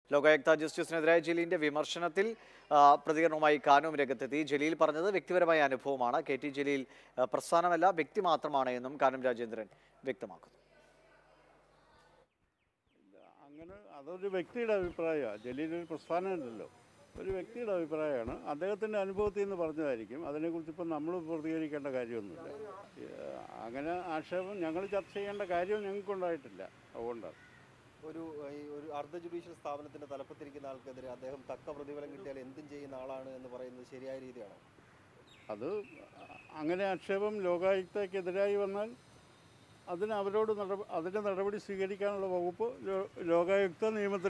ലോകായുക്ത ജസ്റ്റിസിനെതിരായ ജലീലിന്റെ വിമർശനത്തിൽ ആ, പ്രതികരണവുമായി കാനൂം രംഗത്തെത്തി ജലീൽ പറഞ്ഞത് വ്യക്തിപരമായ അനുഭവമാണ് കെ ടി ജലീൽ ആ, പ്രസ്ഥാനമല്ല വ്യക്തി മാത്രമാണ് എന്നും കാനം രാജേന്ദ്രൻ വ്യക്തമാക്കുന്നു അങ്ങനെ അതൊരു വ്യക്തിയുടെ അഭിപ്രായമാണ് ജലീൽ ഒരു പ്രസ്ഥാനമല്ലല്ലോ ഒരു വ്യക്തിയുടെ അഭിപ്രായമാണ് അദ്ദേഹത്തിൻ്റെ അനുഭവത്തിൽ നിന്ന് പറഞ്ഞതായിരിക്കും അതിനെക്കുറിച്ച് ഇപ്പം നമ്മൾ പ്രതികരിക്കേണ്ട കാര്യമൊന്നുമില്ല ഏഹ് അങ്ങനെ ആക്ഷേപം ഞങ്ങൾ ചർച്ച ചെയ്യേണ്ട കാര്യം ഞങ്ങൾക്കുണ്ടായിട്ടില്ല അതുകൊണ്ടാണ് ഒരു ഏഹ്, ഈ ഒരു അർദ്ധ ജുഡീഷ്യൽ സ്ഥാപനത്തിന്റെ തലപ്പത്തിരിക്കുന്ന ആൾക്കെതിരെ അദ്ദേഹം തക്ക പ്രതിഫലം കിട്ടിയാൽ എന്തും ചെയ്യുന്ന ആളാണ് എന്ന് പറയുന്നത് ശരിയായ രീതിയാണോ അത് അങ്ങനെ ആക്ഷേപം ലോകായുക്തക്കെതിരായി വന്നാൽ അതിന് അവരോട് നടപ അതിന് നടപടി സ്വീകരിക്കാനുള്ള വകുപ്പ് ലോ- ലോകായുക്ത നിയമത്തിൽ